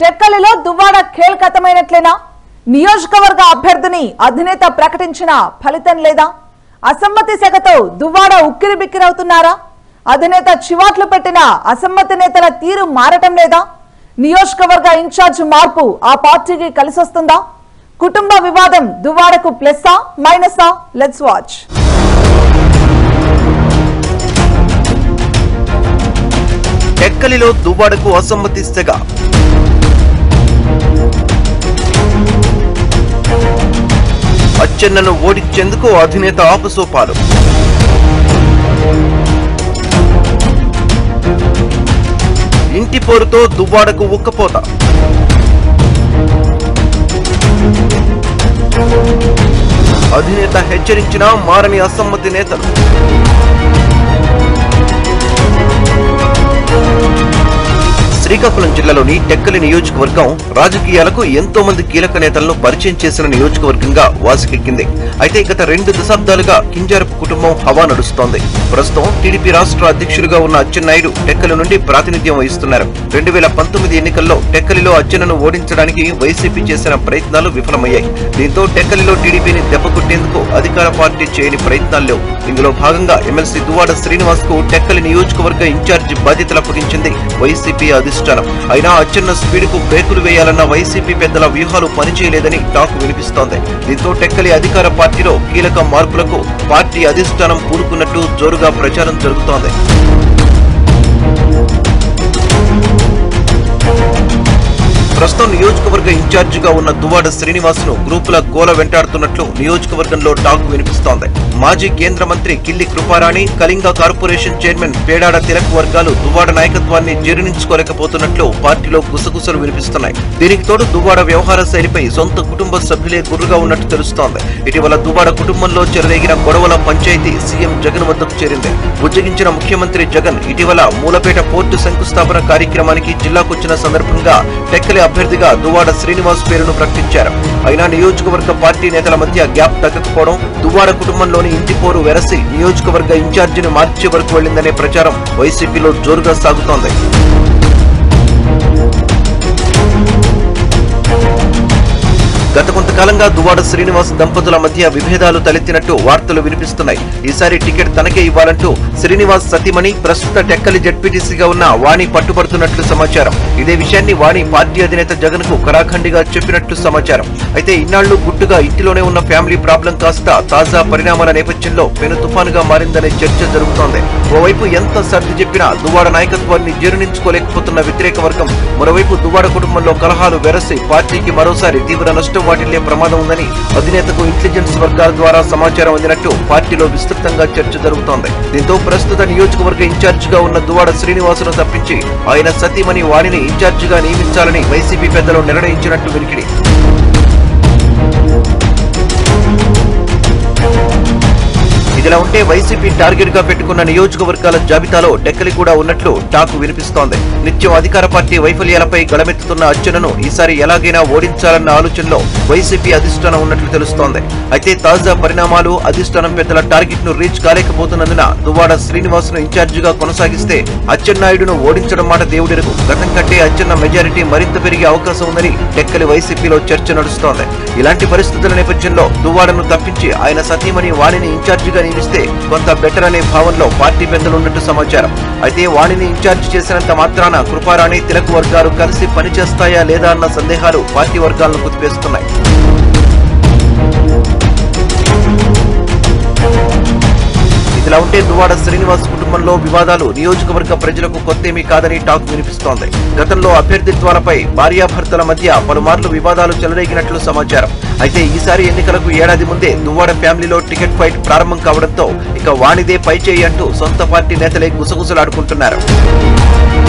టెక్కలిలో దువ్వాడ ఖేల్కతమైనట్లేనా నియోజకవర్గ అభ్యర్థిని అధినేత ప్రకటించిన ఫలితం లేదా అసమ్మతి శాఖతో దువ్వాడ ఉక్కిరి బిక్కిరవుతున్నారా అధినేత చివాట్లు పెట్టిన అసమ్మతి నేతల తీరు మారటం లేదా నియోజకవర్గ ఇన్ఛార్జ్ మార్పు ఆ పార్టీకి కలిసొస్తుందా కుటుంబ వివాదం దువ్వాడకు ప్లస్సా మైనసా లెట్స్ వాచ్ టెక్కలిలో దువ్వాడకు అసమ్మతి సెగ అచ్చెన్నను ఓడించేందుకు అధినేత ఆపసోపాలు ఇంటి పోరుతో దువ్వాడకు ఉక్కపోత అధినేత హెచ్చరించినా మారని అసమ్మతి నేతలు శ్రీకాకుళం జిల్లాలోని టెక్కలి నియోజకవర్గం రాజకీయాలకు ఎంతో మంది కీలక నేతలను పరిచయం చేసిన నియోజకవర్గంగా వాసికెక్కింది అయితే గత రెండు దశాబ్దాలుగా కింజారపు కుటుంబం హవా నడుస్తోంది ప్రస్తుతం టీడీపీ రాష్ట్ర అధ్యక్షులుగా ఉన్న అచ్చెన్నాయుడు టెక్కలి నుండి ప్రాతినిధ్యం వహిస్తున్నారు రెండు వేల పంతొమ్మిది ఎన్నికల్లో టెక్కలిలో అచ్చెన్నను ఓడించడానికి వైసీపీ చేసిన ప్రయత్నాలు విఫలమయ్యాయి దీంతో టెక్కలిలో టీడీపీని దెబ్బకొట్టేందుకు అధికార పార్టీ చేయని ప్రయత్నాలు లేవు ఇందులో భాగంగా ఎమ్మెల్సీ దువ్వాడ శ్రీనివాస్ కు టెక్కలి నియోజకవర్గ ఇన్ఛార్జి బాధ్యతలు అప్పగించింది వైసీపీ అధిష్టానం అయినా అచ్చెన్న స్పీడ్ కు బ్రేకులు వేయాలన్న వైసీపీ పెద్దల వ్యూహాలు పనిచేయలేదని టాక్ వినిపిస్తోంది దీంతో టెక్కలి అధికార పార్టీలో కీలక మార్పులకు పార్టీ అధిష్టానం పూనుకున్నట్టు జోరుగా ప్రచారం జరుగుతోంది ప్రస్తుతం నియోజకవర్గ ఇన్ఛార్జిగా ఉన్న దువ్వాడ శ్రీనివాసును గ్రూపుల గోల వెంటాడుతున్నట్లు నియోజకవర్గంలో టాక్ వినిపిస్తోంది మాజీ కేంద్ర మంత్రి కిల్లి కృపారాణి కళింగ కార్పొరేషన్ చైర్మన్ పేడాడ తిలక్ వర్గాలు దువ్వాడ నాయకత్వాన్ని జీర్ణించుకోలేకపోతున్నట్లు పార్టీలో గుసగుసలు వినిపిస్తున్నాయి దీనికి తోడు దువ్వాడ వ్యవహార శైలిపై సొంత కుటుంబ సభ్యులే గుర్రుగా ఉన్నట్టు తెలుస్తోంది ఇటీవల దువ్వాడ కుటుంబంలో చెలరేగిన గొడవల పంచాయతీ సీఎం జగన్ వద్దకు చేరింది బుజ్జగించిన ముఖ్యమంత్రి జగన్ ఇటీవల మూలపేట పోర్టు శంకుస్థాపన కార్యక్రమానికి జిల్లాకొచ్చిన సందర్భంగా టెక్కలి అభ్యర్థిగా దువ్వాడ శ్రీనివాస్ పేరును ప్రకటించారు అయినా నియోజకవర్గ పార్టీ నేతల మధ్య గ్యాప్ తగ్గకపోవడం దువ్వాడ కుటుంబంలోని ఇంటి పోరు వెరసి నియోజకవర్గ ఇన్ఛార్జిని మార్చే వరకు వెళ్లిందనే ప్రచారం వైసీపీలో జోరుగా సాగుతోంది గత కొంతకాలంగా దువ్వాడ శ్రీనివాస్ దంపతుల మధ్య విభేదాలు తలెత్తినట్టు వార్తలు వినిపిస్తున్నాయి ఈసారి టికెట్ తనకే ఇవ్వాలంటూ శ్రీనివాస్ సతీమణి ప్రస్తుత టెక్కలి జడ్పీటీసీగా ఉన్న వాణి పట్టుబడుతున్నట్లు సమాచారం ఇదే విషయాన్ని వాణి పార్టీ అధినేత జగన్ కు కరాఖండిగా చెప్పినట్లు సమాచారం అయితే ఇన్నాళ్లు గుట్టుగా ఇంటిలోనే ఉన్న ఫ్యామిలీ ప్రాబ్లం కాస్త తాజా పరిణామాల నేపథ్యంలో పెను తుఫానుగా మారిందనే చర్చ జరుగుతోంది ఓవైపు ఎంత సర్ది చెప్పినా దువ్వాడ నాయకత్వాన్ని జీర్ణించుకోలేకపోతున్న వ్యతిరేక వర్గం మరోవైపు దువ్వాడ కుటుంబంలో కలహాలు వెరసి పార్టీకి మరోసారి తీవ్ర నష్టం వాటిల్లే ప్రమాదం ఉందని అధినేతకు ఇంటెలిజెన్స్ వర్గాల ద్వారా సమాచారం అందినట్టు పార్టీలో విస్తృతంగా చర్చ జరుగుతోంది దీంతో ప్రస్తుత నియోజకవర్గ ఇన్ఛార్జిగా ఉన్న దువ్వాడ శ్రీనివాసును తప్పించి ఆయన సతీమణి వాణిని ఇన్ఛార్జిగా నియమించాలని వైసీపీ పెద్దలు నిర్ణయించినట్టు వినికిడి ఇదిలా ఉంటే వైసీపీ టార్గెట్ గా పెట్టుకున్న నియోజకవర్గాల జాబితాలో టెక్కలి కూడా ఉన్నట్లు టాక్ వినిపిస్తోంది నిత్యం అధికార పార్టీ వైఫల్యాలపై గళమెత్తుతున్న అర్చనను ఈసారి ఎలాగైనా ఓడించాలన్న ఆలోచనలో వైసీపీ అధిష్టానం ఉన్నట్లు తెలుస్తోంది అయితే తాజా పరిణామాలు అధిష్టానం పెద్దల టార్గెట్ ను రీచ్ కాలేకపోతున్నందున దువ్వాడ శ్రీనివాస్ ను ఇన్ఛార్జిగా కొనసాగిస్తే అచ్చెన్నాయుడును ఓడించడం మాట దేవుడిరకు గతం కంటే అచ్చెన్న మెజారిటీ మరింత పెరిగే అవకాశం ఉందని టెక్కలి వైసీపీలో చర్చ నడుస్తోంది ఇలాంటి పరిస్థితుల నేపథ్యంలో దువ్వాడను తప్పించి ఆయన సతీమణి వాణిని ఇన్ఛార్జిగా నియమిస్తే కొంత బెటర్ అనే భావనలో పార్టీ పెద్దలు ఉన్నట్టు సమాచారం అయితే వాణిని ఇన్ఛార్జ్ చేసినంత మాత్రాన కృపారాణి తిలక్ వర్గాలు కలిసి పనిచేస్తాయా లేదా అన్న సందేహాలు పార్టీ వర్గాలను కుదిపేస్తున్నాయి ఇదిలా ఉంటే దువాడ శ్రీనివాస్ కుటుంబంలో వివాదాలు నియోజకవర్గ ప్రజలకు కొత్తేమీ కాదని టాక్ వినిపిస్తోంది గతంలో అభ్యర్థిత్వాలపై భార్యాభర్తల మధ్య పలుమార్లు వివాదాలు చెలరేగినట్లు సమాచారం అయితే ఈసారి ఎన్నికలకు ఏడాది ముందే దువ్వాడ ఫ్యామిలీలో టికెట్ ఫైట్ ప్రారంభం కావడంతో ఇక వాణిదే పైచేయి అంటూ సొంత పార్టీ నేతలే గుసగుసలాడుకుంటున్నారు